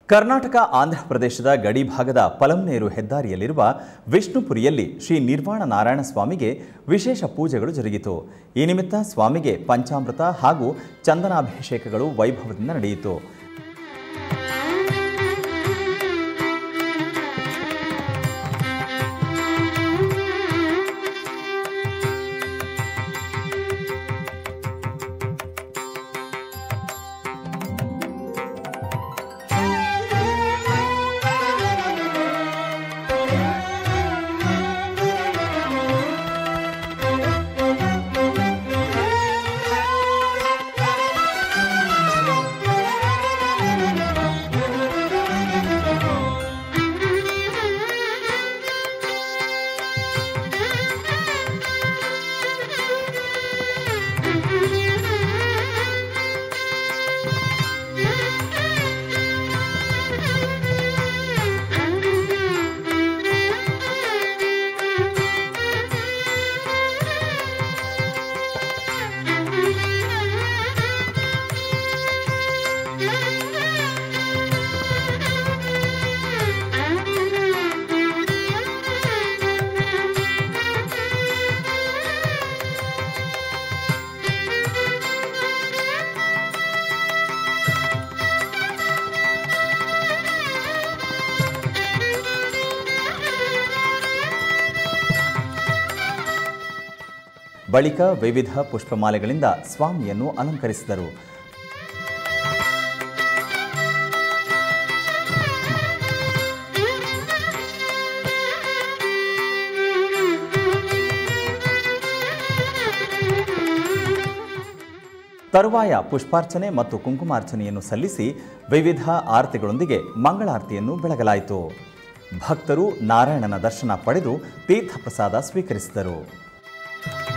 ಕರ್ನಾಟಕ ಆಂಧ್ರ ಪ್ರದೇಶದ ಗಡಿ ಭಾಗದ ಪಲಂನೇರು ಹೆದ್ದಾರಿಯಲ್ಲಿರುವ ವಿಷ್ಣುಪುರಿಯಲ್ಲಿ ಶ್ರೀ ನಿರ್ವಾಣ ನಾರಾಯಣ ಸ್ವಾಮಿಗೆ ವಿಶೇಷ ಪೂಜೆಗಳು ಜರುಗಿತು ಈ ನಿಮಿತ್ತ ಸ್ವಾಮಿಗೆ ಪಂಚಾಮೃತ ಹಾಗೂ ಚಂದನಾಭಿಷೇಕಗಳು ವೈಭವದಿಂದ ನಡೆಯಿತು ಬಳಿಕ ವಿವಿಧ ಪುಷ್ಪಮಾಲೆಗಳಿಂದ ಸ್ವಾಮಿಯನ್ನು ಅಲಂಕರಿಸಿದರು ತರುವಾಯ ಪುಷ್ಪಾರ್ಚನೆ ಮತ್ತು ಕುಂಕುಮಾರ್ಚನೆಯನ್ನು ಸಲ್ಲಿಸಿ ವಿವಿಧ ಆರತಿಗಳೊಂದಿಗೆ ಮಂಗಳಾರತಿಯನ್ನು ಬೆಳಗಲಾಯಿತು ಭಕ್ತರು ನಾರಾಯಣನ ದರ್ಶನ ಪಡೆದು ತೀರ್ಥಪ್ರಸಾದ ಸ್ವೀಕರಿಸಿದರು